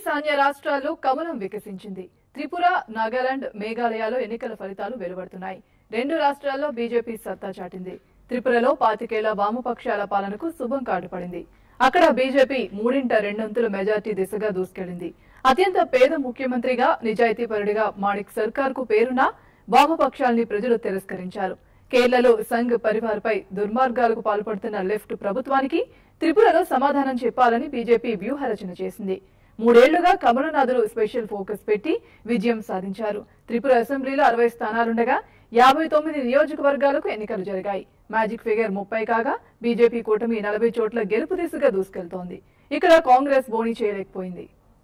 ఈశాన్య రాష్ట్రాల్లో కమలం వికసించింది త్రిపుర నాగాలాండ్ మేఘాలయలో ఎన్నికల ఫలితాలు వెలువడుతున్నాయి రెండు రాష్ట్రాల్లో బీజేపీ సత్తా చాటింది త్రిపురలో పాతికేళ్ల వామపక్షాల పాలనకు శుభం కార్డు పడింది అక్కడ బీజేపీ మూడింట రెండొంతుల మెజార్టీ దిశగా దూసుకెళ్లింది అత్యంత పేద ముఖ్యమంత్రిగా నిజాయితీపరుడిగా మాణిక్ సర్కార్ కు పేరున్న వామపక్షాల్ని ప్రజలు తిరస్కరించారు కేరళలో సంఘ్ పరివార్ పై దుర్మార్గాలకు పాల్పడుతున్న లెఫ్ట్ ప్రభుత్వానికి త్రిపురలో సమాధానం చెప్పాలని బీజేపీ వ్యూహరచన చేసింది మూడేళ్లుగా కమలనాథులు స్పెషల్ ఫోకస్ పెట్టి విజయం సాధించారు త్రిపుర అసెంబ్లీలో అరవై స్థానాలుండగా యాభై తొమ్మిది నియోజకవర్గాలకు ఎన్నికలు జరిగాయి మ్యాజిక్ ఫిగర్ ముప్పై కాగా బీజేపీ కూటమి నలభై చోట్ల గెలుపు దిశగా దూసుకెళ్తోంది ఇక్కడ కాంగ్రెస్ బోణి చేయలేకపోయింది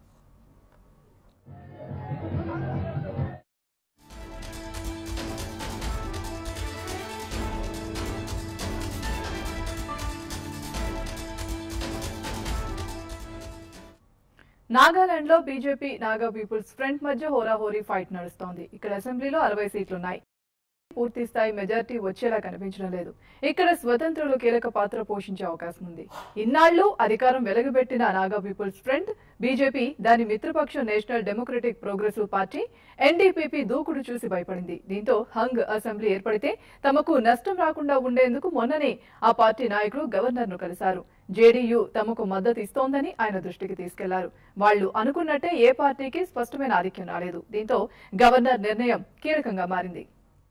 నాగాలాండ్ లో బీజేపీ నాగా పీపుల్స్ ఫ్రంట్ మధ్య హోరాహోరీ ఫైట్ నడుస్తోంది ఇక్కడ అసెంబ్లీలో అరవై సీట్లున్నాయి పూర్తి స్థాయి మెజార్టీ వచ్చేలా కనిపించడం లేదు ఇక్కడ స్వతంత్రులు కీలక పాత్ర పోషించే అవకాశం ఉంది ఇన్నాళ్లు అధికారం వెలగబెట్టిన నాగా పీపుల్స్ ఫ్రంట్ బీజేపీ దాని మిత్రపక్షం national democratic progressive party NDPP దూకుడు చూసి భయపడింది దీంతో హంగ్ అసెంబ్లీ ఏర్పడితే తమకు నష్టం రాకుండా ఉండేందుకు మొన్ననే ఆ పార్టీ నాయకులు గవర్నర్ ను కలిశారు జేడీయూ తమకు మద్దతు ఇస్తోందని ఆయన దృష్టికి తీసుకెళ్లారు వాళ్లు అనుకున్నట్టే ఏ పార్టీకి స్పష్టమైన ఆధిక్యం రాలేదు దీంతో గవర్నర్ నిర్ణయం కీలకంగా మారింది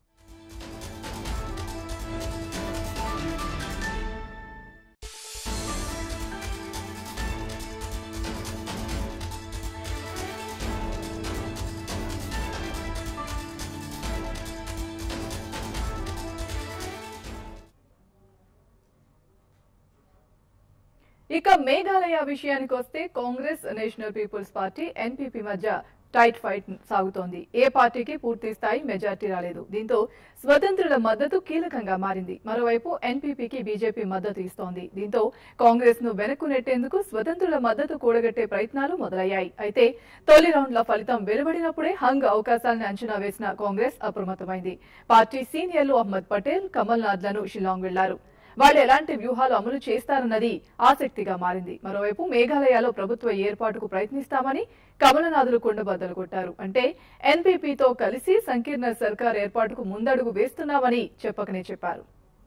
ఇక మేఘాలయ విషయానికి వస్తే Congress national people's party NPP మధ్య టైట్ ఫైట్ సాగుతోంది ఏ పార్టీకి పూర్తి స్థాయి మెజార్టీ రాలేదు దీంతో స్వతంత్రుల మద్దతు కీలకంగా మారింది మరోవైపు ఎన్పీపీకి బీజేపీ మద్దతు ఇస్తోంది దీంతో కాంగ్రెస్ ను వెనక్కు నెట్టేందుకు స్వతంత్రుల మద్దతు కూడగట్టే ప్రయత్నాలు మొదలయ్యాయి అయితే తొలి రౌండ్ల ఫలితం వెలువడినప్పుడే హంగ్ అవకాశాలను అంచనా వేసిన కాంగ్రెస్ అప్రమత్తమైంది పార్టీ సీనియర్లు అహ్మద్ పటేల్ కమల్ నాథ్లను షిలాంగ్ వెళ్లారు వాళ్ళు ఎలాంటి వ్యూహాలు అమలు చేస్తారన్నది ఆసక్తిగా మారింది మరోవైపు మేఘాలయలో ప్రభుత్వ ఏర్పాటుకు ప్రయత్నిస్తామని కమలనాథులు కుండబద్దలు కొట్టారు అంటే ఎన్పీపీతో కలిసి సంకీర్ణ సర్కార్ ఏర్పాటుకు ముందడుగు వేస్తున్నామని చెప్పకనే చెప్పారు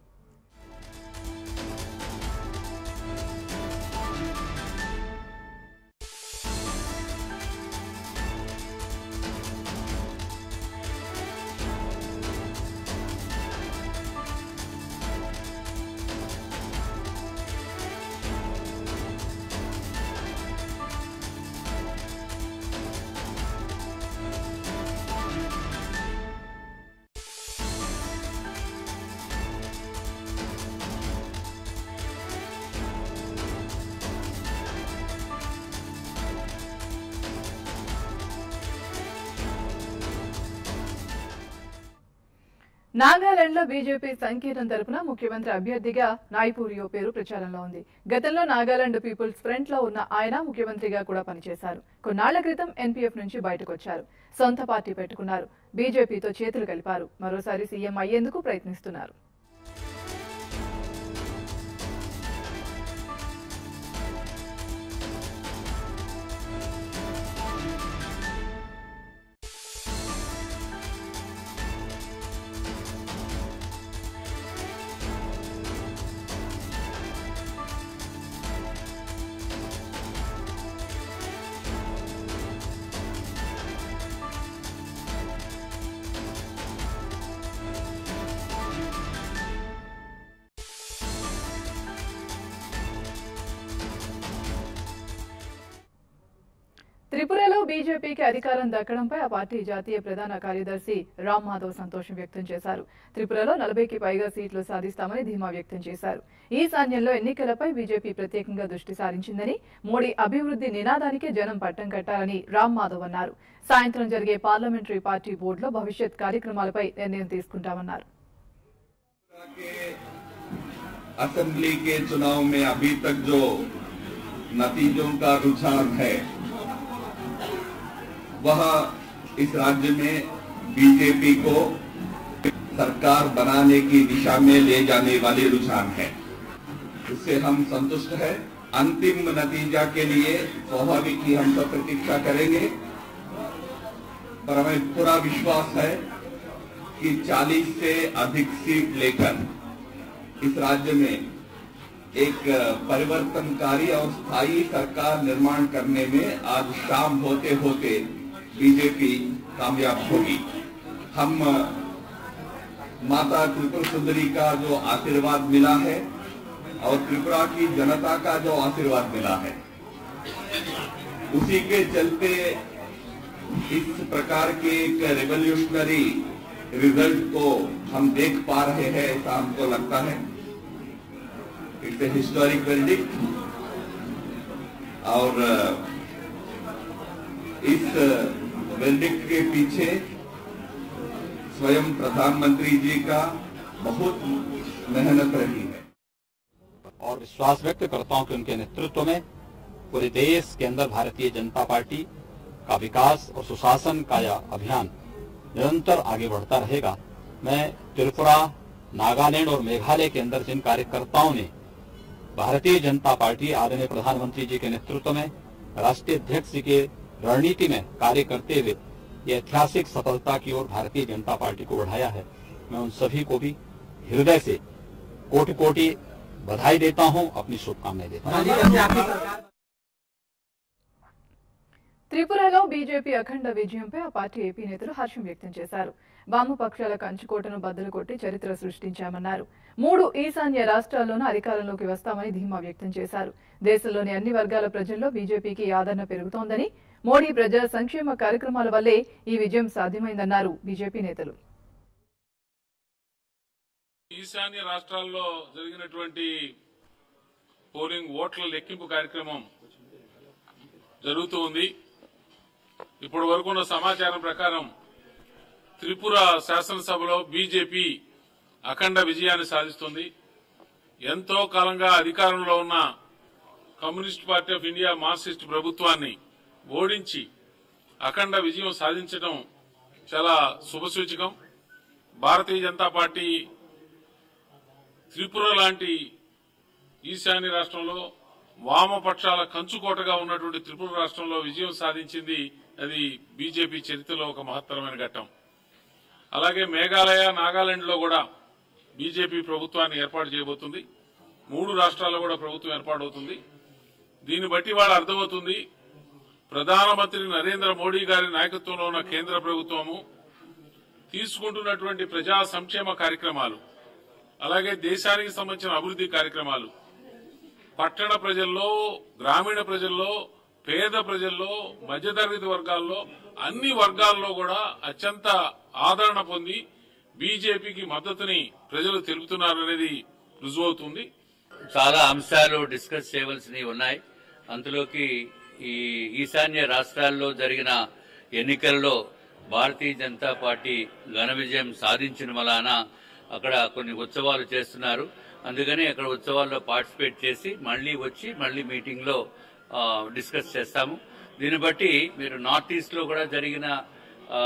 నాగాలాండ్ లో బీజేపీ సంకీర్ణం తరపున ముఖ్యమంత్రి అభ్యర్థిగా నాయ్పూరియో పేరు ప్రచారంలో ఉంది గతంలో నాగాలాండ్ పీపుల్స్ ఫ్రంట్ లో ఉన్న ఆయన ముఖ్యమంత్రిగా కూడా పనిచేశారు కొన్నాళ్ల క్రితం ఎన్పీఎఫ్ నుంచి బయటకు వచ్చారు సొంత పార్టీ పెట్టుకున్నారు బీజేపీతో చేతులు కలిపారు మరోసారి సీఎం అయ్యేందుకు ప్రయత్నిస్తున్నారు త్రిపురలో బీజేపీకి అధికారం దక్కడంపై ఆ పార్టీ జాతీయ ప్రధాన కార్యదర్శి రామ్ మాధవ్ సంతోషం వ్యక్తం చేశారు త్రిపురలో నలభైకి పైగా సీట్లు సాధిస్తామని ధీమా వ్యక్తం చేశారు ఈశాన్యంలో ఎన్నికలపై బీజేపీ ప్రత్యేకంగా దృష్టి సారించిందని మోడీ అభివృద్ధి నినాదానికే జనం పట్టం కట్టాలని రామ్ మాధవ్ అన్నారు సాయంత్రం జరిగే పార్లమెంటరీ పార్టీ బోర్డులో భవిష్యత్ కార్యక్రమాలపై నిర్ణయం తీసుకుంటామన్నారు के असेंबली के चुनाव में अभी तक जो नतीजों का रुझान है वह इस राज्य में बीजेपी को सरकार बनाने की दिशा में ले जाने वाले रुझान है इससे हम संतुष्ट हैं अंतिम नतीजा के लिए स्वाभाविक ही हम सब प्रतीक्षा करेंगे पर हमें पूरा विश्वास है कि 40 से अधिक सीट लेकर इस राज्य में एक परिवर्तनकारी और स्थायी सरकार निर्माण करने में आज शाम होते होते बीजेपी कामयाब होगी हम माता त्रिपुर सुंदरी का जो आशीर्वाद मिला है और त्रिपुरा की जनता का जो आशीर्वाद मिला है उसी के चलते इस प्रकार के एक रेवोल्यूशनरी रिजल्ट को हम देख पा रहे हैं ऐसा हमको लगता है इट्स ए हिस्टोरिक वेरिडिक्ट और इस वेरिडिक्ट के पीछे स्वयं प्रधानमंत्री जी का बहुत मेहनत रही है और विश्वास व्यक्त करता हूं कि उनके नेतृत्व में पूरे देश के अंदर भारतीय जनता पार्टी का विकास और सुशासन का यह अभियान निरंतर आगे बढ़ता रहेगा मैं त्रिपुरा नागालैंड और मेघालय के अंदर जिन कार्यकर्ताओं ने भारतीय जनता पार्टी आदरणीय प्रधानमंत्री जी के नेतृत्व में राष्ट्रीय अध्यक्ष जी के रणनीति में कार्य करते हुए ये ऐतिहासिक सफलता की ओर भारतीय जनता पार्टी को बढ़ाया है मैं उन सभी को भी हृदय से कोटि कोटि बधाई देता हूं अपनी शुभकामनाएं देता हूं త్రిపురలో బీజేపీ అఖండ విజయంపై ఆ పార్టీ ఏపీ నేతలు హర్షం వ్యక్తం చేశారు వామపక్షాల కంచుకోటను బద్దలు కొట్టి చరిత్ర సృష్టించామన్నారు మూడు ఈశాన్య రాష్ట్రాల్లోనూ అధికారంలోకి వస్తామని ధీమా వ్యక్తం చేశారు దేశంలోని అన్ని వర్గాల ప్రజల్లో బీజేపీకి ఆదరణ పెరుగుతోందని మోడీ ప్రజా సంక్షేమ కార్యక్రమాల వల్లే ఈ విజయం సాధ్యమైందన్నారు బీజేపీ నేతలు ఈశాన్య రాష్ట్రాల్లో జరిగినటువంటి పోలింగ్ ఓట్ల లెక్కింపు కార్యక్రమం జరుగుతూ ఉంది ఇప్పటి వరకు ఉన్న సమాచారం ప్రకారం త్రిపుర శాసనసభలో బీజేపీ అఖండ విజయాన్ని సాధిస్తుంది ఎంతో కాలంగా అధికారంలో ఉన్న communist party of India marxist ప్రభుత్వాన్ని ఓడించి అఖండ విజయం సాధించడం చాలా శుభసూచకం భారతీయ జనతా పార్టీ త్రిపుర లాంటి ఈశాన్య రాష్ట్రంలో వామపక్షాల కంచుకోటగా ఉన్నటువంటి త్రిపుర రాష్ట్రంలో విజయం సాధించింది అది బీజేపీ చరిత్రలో ఒక మహత్తరమైన ఘట్టం అలాగే మేఘాలయ నాగాలాండ్ లో కూడా బీజేపీ ప్రభుత్వాన్ని ఏర్పాటు చేయబోతుంది మూడు రాష్ట్రాల్లో కూడా ప్రభుత్వం ఏర్పాటవుతుంది దీన్ని బట్టి వాళ్ళు అర్థమవుతుంది ప్రధానమంత్రి నరేంద్ర మోడీ గారి నాయకత్వంలో ఉన్న కేంద్ర ప్రభుత్వము తీసుకుంటున్నటువంటి ప్రజా సంక్షేమ కార్యక్రమాలు అలాగే దేశానికి సంబంధించిన అభివృద్ధి కార్యక్రమాలు పట్టణ ప్రజల్లో గ్రామీణ ప్రజల్లో పేద ప్రజల్లో మధ్యతరగతి వర్గాల్లో అన్ని వర్గాల్లో కూడా అత్యంత ఆదరణ పొంది బీజేపీకి మద్దతుని ప్రజలు తెలుపుతున్నారనేది రుజువవుతుంది చాలా అంశాలు డిస్కస్ చేయవలసినవి ఉన్నాయి అందులోకి ఈ ఈశాన్య రాష్ట్రాల్లో జరిగిన ఎన్నికల్లో భారతీయ జనతా పార్టీ ఘన విజయం సాధించిన వలన అక్కడ కొన్ని ఉత్సవాలు చేస్తున్నారు అందుకని అక్కడ ఉత్సవాల్లో పార్టిసిపేట్ చేసి మళ్ళీ వచ్చి మళ్ళీ మీటింగ్ లో ఆ, డిస్కస్ చేస్తాము దీన్ని బట్టి మీరు నార్త్ ఈస్ట్ లో కూడా జరిగిన ఆ,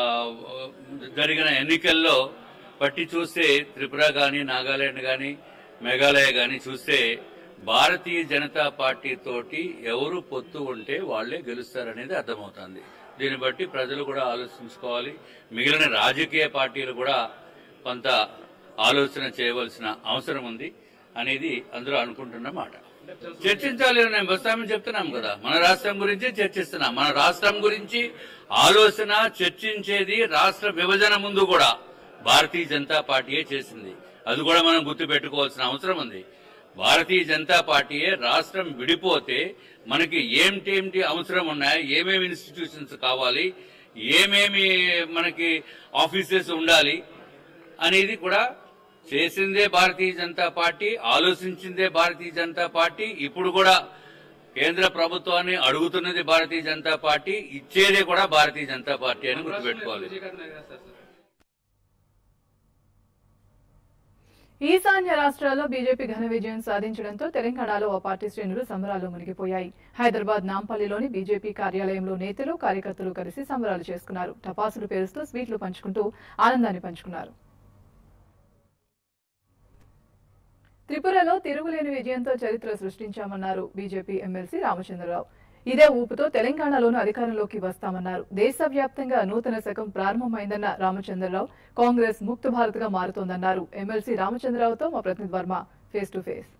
జరిగిన ఎన్నికల్లో పట్టి చూస్తే త్రిపుర గాని నాగాలాండ్ గాని మేఘాలయ గాని చూస్తే భారతీయ జనతా పార్టీ తోటి ఎవరు పొత్తు ఉంటే వాళ్లే గెలుస్తారనేది అర్థమవుతుంది దీన్ని బట్టి ప్రజలు కూడా ఆలోచించుకోవాలి మిగిలిన రాజకీయ పార్టీలు కూడా కొంత ఆలోచన చేయవలసిన అవసరం ఉంది అనేది అందరూ అనుకుంటున్న మాట చర్చించాలి నేను బస్తామని చెప్తున్నాం కదా మన రాష్ట్రం గురించి చర్చిస్తున్నాం మన రాష్ట్రం గురించి ఆలోచన చర్చించేది రాష్ట్ర విభజన ముందు కూడా భారతీయ జనతా పార్టీయే చేసింది అది కూడా మనం గుర్తు పెట్టుకోవాల్సిన అవసరం ఉంది భారతీయ జనతా పార్టీయే రాష్ట్రం విడిపోతే మనకి ఏమిటేమిటి అవసరం ఉన్నాయి ఏమేమి ఇన్స్టిట్యూషన్స్ కావాలి ఏమేమి మనకి ఆఫీసెస్ ఉండాలి అనేది కూడా చేసిందే భారతీయ జనతా పార్టీ ఆలోచించిందే భారతీయ జనతా పార్టీ ఇప్పుడు కూడా కేంద్ర ప్రభుత్వాన్ని అడుగుతున్నది భారతీయ జనతా పార్టీ ఇచ్చేదే కూడా భారతీయ జనతా పార్టీ అని గుర్తుపెట్టుకోవాలి ఈశాన్య రాష్ట్రాల్లో బీజేపీ ఘన విజయం సాధించడంతో తెలంగాణలో ఆ పార్టీ శ్రేణులు సంబరాల్లో మునిగిపోయాయి హైదరాబాద్ నాంపల్లిలోని బీజేపీ కార్యాలయంలో నేతలు కార్యకర్తలు కలిసి సంబరాలు చేసుకున్నారు టపాసులు పేరుస్తూ స్వీట్లు పంచుకుంటూ ఆనందాన్ని పంచుకున్నారు త్రిపురలో తిరుగులేని విజయంతో చరిత్ర సృష్టించామన్నారు బీజేపీ ఎమ్మెల్సీ రామచంద్రరావు ఇదే ఊపుతో తెలంగాణలోనూ అధికారంలోకి వస్తామన్నారు దేశవ్యాప్తంగా నూతన శకం ప్రారంభమైందన్న రామచంద్రరావు కాంగ్రెస్ ముక్త భారత్ గా మారుతోందన్నారు ఎమ్మెల్సీ రామచంద్రరావుతో మా ప్రతినిధి వర్మ ఫేస్ టు ఫేస్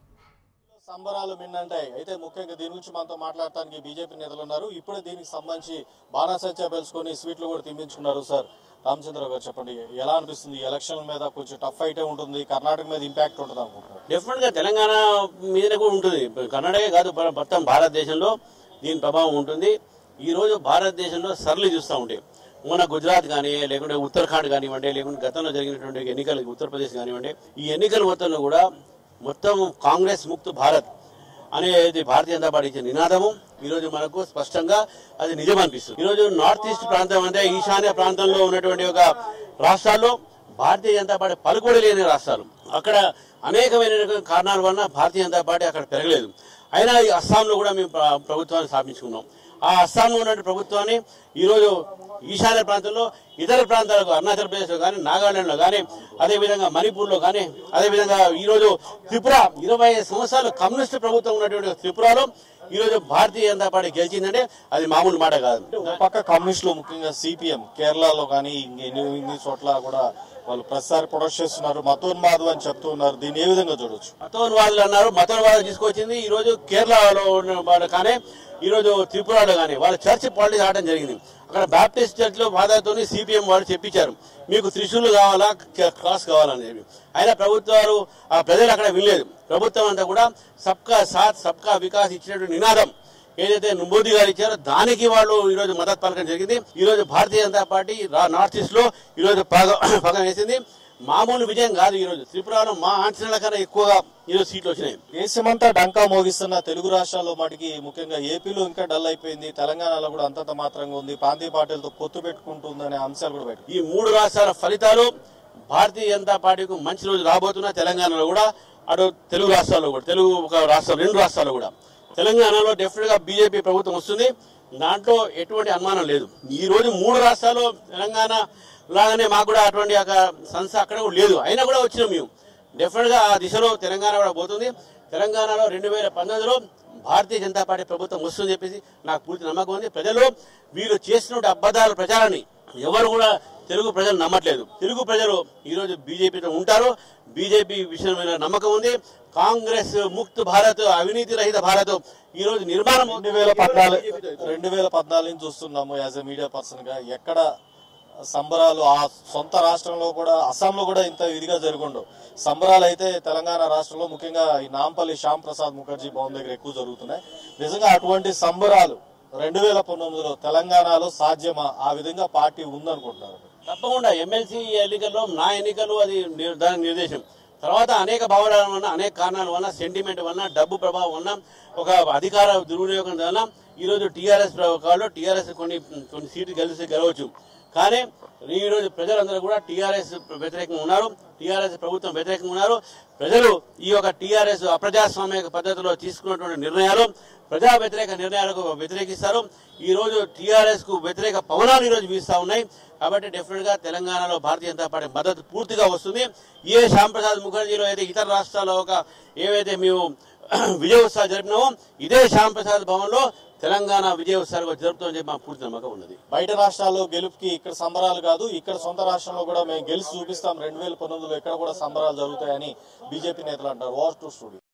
సంబరాలు మిన్నంటాయి అయితే ముఖ్యంగా దీని గురించి మనతో మాట్లాడటానికి బీజేపీ నేతలు ఉన్నారు ఇప్పుడే దీనికి సంబంధించి బాణాసంచా పెలుసుకొని స్వీట్లు కూడా తినిపించుకున్నారు సార్ రామచంద్రరావు గారు చెప్పండి ఎలా అనిపిస్తుంది ఈ ఎలక్షన్ మీద కొంచెం టఫ్ అయితే ఉంటుంది కర్ణాటక మీద ఇంపాక్ట్ ఉంటుంది అనుకుంటున్నారు డెఫినెట్ గా తెలంగాణ మీదనే కూడా ఉంటుంది కర్ణాటకే కాదు మన మొత్తం భారతదేశంలో దీని ప్రభావం ఉంటుంది ఈ రోజు భారతదేశంలో సరళి చూస్తూ ఉంటాయి మన గుజరాత్ కానీ లేకుంటే ఉత్తరాఖండ్ కానివ్వండి లేకుంటే గతంలో జరిగినటువంటి ఎన్నికలు ఉత్తరప్రదేశ్ కానివ్వండి ఈ ఎన్నికల మొత్తంలో కూడా మొత్తం కాంగ్రెస్ ముక్త్ భారత్ అనేది భారతీయ జనతా పార్టీ ఇచ్చిన నినాదము ఈ రోజు మనకు స్పష్టంగా అది నిజం అనిపిస్తుంది ఈ రోజు నార్త్ ఈస్ట్ ప్రాంతం అంటే ఈశాన్య ప్రాంతంలో ఉన్నటువంటి ఒక రాష్ట్రాల్లో భారతీయ జనతా పార్టీ పలుకుబడి లేని రాష్ట్రాలు అక్కడ అనేకమైన కారణాల వలన భారతీయ జనతా పార్టీ అక్కడ పెరగలేదు అయినా ఈ అస్సాంలో కూడా మేము ప్ర- ప్రభుత్వాన్ని స్థాపించుకున్నాం ఆ అస్సాంలో ఉన్న ప్రభుత్వాన్ని ఈరోజు ఈశాన్య ప్రాంతంలో ఇతర ప్రాంతాలకు అరుణాచల్ ప్రదేశ్ లో కానీ నాగాలాండ్ లో కానీ అదేవిధంగా మణిపూర్ లో కానీ అదేవిధంగా ఈరోజు త్రిపుర ఇరవై ఐదు సంవత్సరాలు కమ్యూనిస్ట్ ప్రభుత్వం ఉన్నటువంటి త్రిపురలో ఈరోజు భారతీయ జనతా పార్టీ గెలిచిందంటే అది మామూలు మాట కాదు ఒక పక్క కమ్యూనిస్టులు ముఖ్యంగా సిపిఎం కేరళలో కానీ ఇంకెన్ని ఇన్ని చోట్ల కూడా వాళ్ళు ప్రతిసారి ప్రొడక్ట్ చేస్తున్నారు మతోన్మాదం అని చెప్తూ ఉన్నారు దీన్ని ఏ విధంగా చూడొచ్చు మతోన్వాదులు అన్నారు మతోన్వాదం తీసుకొచ్చింది ఈ రోజు కేరళలో ఉన్న వాళ్ళు కానీ ఈ రోజు త్రిపురలో కానీ వాళ్ళ చర్చ్ పాలిటిక్స్ ఆడడం జరిగింది అక్కడ బాప్టిస్ట్ చర్చ్ లో ఫాదర్తో సిపిఎం వాళ్ళు చెప్పించారు మీకు త్రిశూలు కావాలా క- క్రాస్ కావాలని చెప్పి అయినా ప్రభుత్వాలు ఆ ప్రజలు అక్కడ వినలేదు ప్రభుత్వం అంతా కూడా సబ్కా సాత్ సబ్కా వికాస్ ఇచ్చినటువంటి నినాదం ఏదైతే మోదీ గారు ఇచ్చారో దానికి వాళ్ళు ఈ రోజు మద్దతు పలకడం జరిగింది ఈ రోజు భారతీయ జనతా పార్టీ రా- నార్త్ ఈస్ట్ లో ఈ రోజు పగ పగం వేసింది మామూలు విజయం కాదు ఈ రోజు త్రిపురలో మా అంచనాల కన్నా ఎక్కువగా ఈ రోజు సీట్లు వచ్చినాయి దేశమంతా డంకా మోగిస్తున్న తెలుగు రాష్ట్రాల్లో మటుకి ముఖ్యంగా ఏపీలో ఇంకా డల్ అయిపోయింది తెలంగాణలో కూడా అంతంత మాత్రంగా ఉంది ప్రాంతీయ పార్టీలతో పొత్తు పెట్టుకుంటుందనే అంశాలు కూడా బయట ఈ మూడు రాష్ట్రాల ఫలితాలు భారతీయ జనతా పార్టీకి మంచి రోజు రాబోతున్న తెలంగాణలో కూడా అటు తెలుగు రాష్ట్రాల్లో కూడా తెలుగు ఒక రాష్ట్రం రెండు రాష్ట్రాలు కూడా తెలంగాణలో డెఫినెట్ గా బీజేపీ ప్రభుత్వం వస్తుంది దాంట్లో ఎటువంటి అనుమానం లేదు ఈ రోజు మూడు రాష్ట్రాలు తెలంగాణ లాగానే మాకు కూడా అటువంటి ఒక సంస్థ అక్కడ కూడా లేదు అయినా కూడా వచ్చినాం మేము డెఫినెట్ గా ఆ దిశలో తెలంగాణ కూడా పోతుంది తెలంగాణలో రెండు వేల పంతొమ్మిదిలో భారతీయ జనతా పార్టీ ప్రభుత్వం వస్తుందని చెప్పేసి నాకు పూర్తి నమ్మకం ఉంది ప్రజలు వీళ్ళు చేసినటువంటి అబద్ధాల ప్రచారాన్ని ఎవరు కూడా తెలుగు ప్రజలు నమ్మట్లేదు తెలుగు ప్రజలు ఈ రోజు బీజేపీతో ఉంటారు బీజేపీ విషయమైన నమ్మకం ఉంది కాంగ్రెస్ ముక్త్ భారత్ అవినీతి రహిత భారత్ ఈ రోజు నిర్మాణం రెండు వేల పద్నాలుగు రెండు వేల పద్నాలుగు నుంచి చూస్తున్నాము యాజ్ ఎ మీడియా పర్సన్ గా ఎక్కడ సంబరాలు ఆ సొంత రాష్ట్రంలో కూడా అస్సాంలో కూడా ఇంత ఇదిగా జరుగుండవు సంబరాలు అయితే తెలంగాణ రాష్ట్రంలో ముఖ్యంగా ఈ నాంపల్లి శ్యామ్ ప్రసాద్ ముఖర్జీ భవన్ దగ్గర ఎక్కువ జరుగుతున్నాయి నిజంగా అటువంటి సంబరాలు రెండు వేల పంతొమ్మిదిలో తెలంగాణలో సాధ్యమా ఆ విధంగా పార్టీ ఉందనుకుంటున్నారు తప్పకుండా ఎమ్మెల్సీ ఎన్నికల్లో నా ఎన్నికలు అది నిర్- దాని నిర్దేశం తర్వాత అనేక భావనాల వలన అనేక కారణాల వలన సెంటిమెంట్ వలన డబ్బు ప్రభావం వలన ఒక అధికార దుర్వినియోగం వలన ఈ రోజు టీఆర్ఎస్ కాళ్ళు టీఆర్ఎస్ కొన్ని కొన్ని సీట్లు గెలిచి గెలవచ్చు కానీ ఈ రోజు ప్రజలందరూ కూడా టీఆర్ఎస్ వ్యతిరేకంగా ఉన్నారు టీఆర్ఎస్ ప్రభుత్వం వ్యతిరేకంగా ఉన్నారు ప్రజలు ఈ యొక్క టీఆర్ఎస్ అప్రజాస్వామిక పద్ధతిలో తీసుకున్నటువంటి నిర్ణయాలు ప్రజా వ్యతిరేక నిర్ణయాలకు వ్యతిరేకిస్తారు ఈ రోజు టీఆర్ఎస్ కు వ్యతిరేక పవనాలు ఈ రోజు వీస్తా ఉన్నాయి కాబట్టి డెఫినెట్ గా తెలంగాణలో భారతీయ జనతా పార్టీ మద్దతు పూర్తిగా వస్తుంది ఏ శ్యాంప్రసాద్ ముఖర్జీలో అయితే ఇతర రాష్ట్రాల్లో ఒక ఏవైతే మేము విజయ ఉత్సవాలు జరిపినామో ఇదే శ్యాంప్రసాద్ భవన్ లో తెలంగాణ విజయ ఉత్సవాలు జరుపుతామని చెప్పి మా పూర్తి నమ్మకం ఉన్నది బయట రాష్ట్రాల్లో గెలుపుకి ఇక్కడ సంబరాలు కాదు ఇక్కడ సొంత రాష్ట్రంలో కూడా మేము గెలిచి చూపిస్తాం రెండు వేల పంతొమ్మిదిలో ఇక్కడ కూడా సంబరాలు జరుగుతాయని బీజేపీ నేతలు అంటారు వార్ టు స్టూడియో